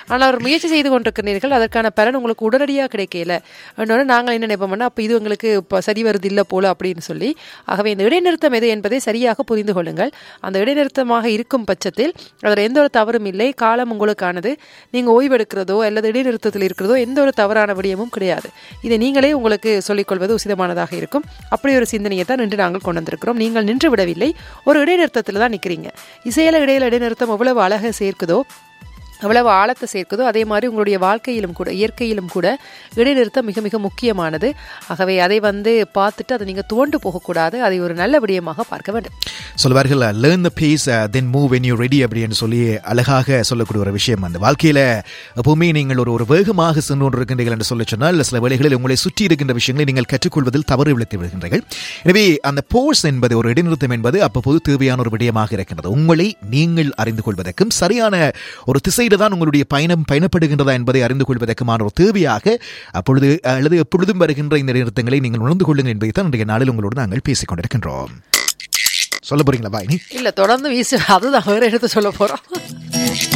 ஆனால் ஒரு முயற்சி செய்து கொண்டிருக்கிறீர்கள் அதற்கான பலன் உங்களுக்கு உடனடியாக கிடைக்கல அதனால நாங்கள் என்ன நினைப்போம்னா அப்போ இது உங்களுக்கு இப்போ சரி வருது இல்லை போல அப்படின்னு சொல்லி ஆகவே இந்த இடைநிறுத்தம் எது என்பதை சரியாக புரிந்து கொள்ளுங்கள் அந்த இடைநிறுத்தமாக இருக்கும் பட்சத்தில் அதில் எந்த ஒரு தவறும் இல்லை காலம் உங்களுக்கானது நீங்கள் ஓய்வெடுக்கிறதோ அல்லது இடைநிறுத்தத்தில் இருக்கிறதோ எந்த ஒரு தவறான விடயமும் கிடையாது இதை நீங்களே உங்களுக்கு சொல்லிக்கொள்வது உசிதமானதாக இருக்கும் அப்படி ஒரு சிந்தனையை தான் இன்று நாங்கள் கொண்டு வந்திருக்கிறோம் நீங்கள் நின்று விடவில்லை ஒரு இடைநிறுத்தத்தில் தான் நிற்கிறீங்க இசையில இடையில இடைநிறுத்தம் எவ்வளவு அழகை சேர்க்குதோ எவ்வளவு ஆழத்தை சேர்க்குதோ அதே மாதிரி உங்களுடைய வாழ்க்கையிலும் கூட இயற்கையிலும் கூட இடைநிறுத்தம் மிக மிக முக்கியமானது ஆகவே அதை வந்து பார்த்துட்டு அதை நீங்கள் துவண்டு போகக்கூடாது அதை ஒரு நல்ல விடயமாக பார்க்க வேண்டும் சொல்லுவார்கள் learn the base then move when you ready அப்படின்னு சொல்லி அழகாக சொல்லக்கூடிய ஒரு விஷயம் அந்த வாழ்க்கையில எப்பவுமே நீங்கள் ஒரு ஒரு வேகமாக சென்று கொண்டிருக்கின்றீர்கள் என்று சொல்லி சொன்னால் சில வேளைகளில் உங்களை சுற்றி இருக்கின்ற விஷயங்களை நீங்கள் கற்றுக்கொள்வதில் தவறு விழுத்து விடுகின்றீர்கள் எனவே அந்த போர்ஸ் என்பது ஒரு இடைநிறுத்தம் என்பது அப்போது தேவையான ஒரு விடயமாக இருக்கின்றது உங்களை நீங்கள் அறிந்து கொள்வதற்கும் சரியான ஒரு திசையில தான் உங்களுடைய பயணம் பயணப்படுகின்றதா என்பதை அறிந்து கொள்வதற்குமான ஒரு தேவையாக அப்பொழுது அல்லது எப்பொழுதும் வருகின்ற இந்த நிறுத்தங்களை நீங்கள் உணர்ந்து கொள்ளுங்கள் என்பதை தான் இன்றைய நாளில் உங்களோடு நாங்கள் பேசிக் கொண்டிருக்கின்றோம் சொல்ல போறீங்களா பாய் நீ இல்லை தொடர்ந்து வீசு அதுதான் வேற எடுத்து சொல்ல போகிறோம்